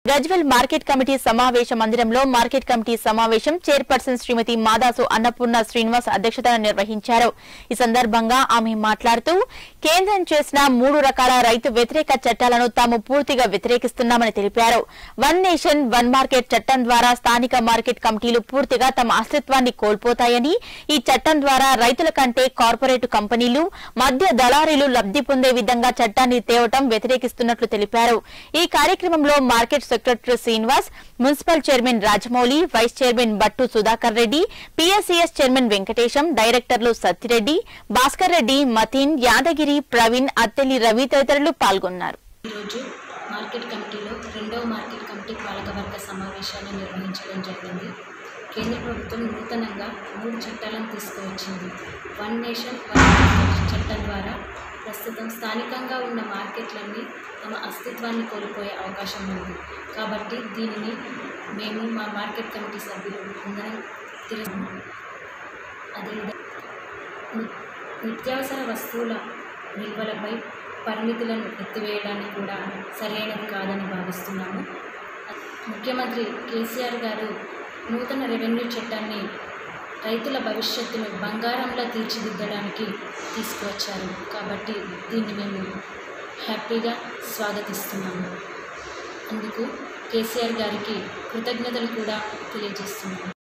Gajwel market committee సమావేశ మందిరంలో market committee సమావేశం చైర్పర్సన్ శ్రీమతి మాదాసు అన్నపూర్ణ శ్రీనివాస్ అధ్యక్షతన నిర్వహించారు ఈ సందర్భంగా ఆమె మాట్లాడుతూ కేంద్రం చేసిన మూడు రకాల రైతు వ్యతిరేక చట్టాలను తాము పూర్తిగా వ్యతిరేకిస్తున్నామని తెలిపారు వన్ నేషన్ వన్ మార్కెట్ చట్టం ద్వారా స్థానిక మార్కెట్ కమిటీలు పూర్తిగా తమ అస్తిత్వాన్ని కోల్పోతాయని ఈ చట్టం ద్వారా రైతుల కంటే కార్పొరేట్ కంపెనీలు మధ్య దళారీలు లబ్ది పొందే విధంగా చట్టాన్ని తేవటం వ్యతిరేకిస్తున్నట్లు తెలిపారు ఈ కార్యక్రమంలో market secretary Srinivas municipal chairman Rajamouli vice chairman Battu Sudhakar Reddy PSCS chairman Venkatesham డైరెక్టర్లు సత్తిరెడ్డి భాస్కర్ రెడ్డి మతీన్ యాదగిరి ప్రవీణ్ అత్తెలి రవి తదితరులు పాల్గొన్నారు ఈరోజు మార్కెట్ కమిటీలో రెండవ మార్కెట్ కమిటీ పాలకవర్గ సమావేశాన్ని నిర్వహించడం జరిగింది కేంద్ర ప్రభుత్వం నూతనంగా మూడు చట్టాలను తీసుకువచ్చింది వన్ నేషన్ వన్ మార్కెట్ చట్టం ద్వారా ప్రస్తుతం స్థానికంగా ఉన్న మార్కెట్లన్నీ తమ అస్తిత్వాన్ని కోల్పోయే అవకాశం ఉంది కాబట్టి దీనిని మేము మా మార్కెట్ కమిటీ సభ్యులు అందరం తిరుగుతాము అదేవిధంగా ని- నిత్యావసర వస్తువుల నిల్వలపై పరిమితులను ఎత్తివేయడాన్ని కూడా సరైనది కాదని భావిస్తున్నాము ముఖ్యమంత్రి కేసీఆర్ గారు నూతన రెవెన్యూ చట్టాన్ని రైతుల భవిష్యత్తును బంగారంలో తీర్చిదిద్దడానికి తీసుకువచ్చారు కాబట్టి దీన్ని మేము హ్యాపీగా స్వాగతిస్తున్నాము అందుకు కేసీఆర్ గారికి కృతజ్ఞతలు కూడా తెలియజేస్తున్నాము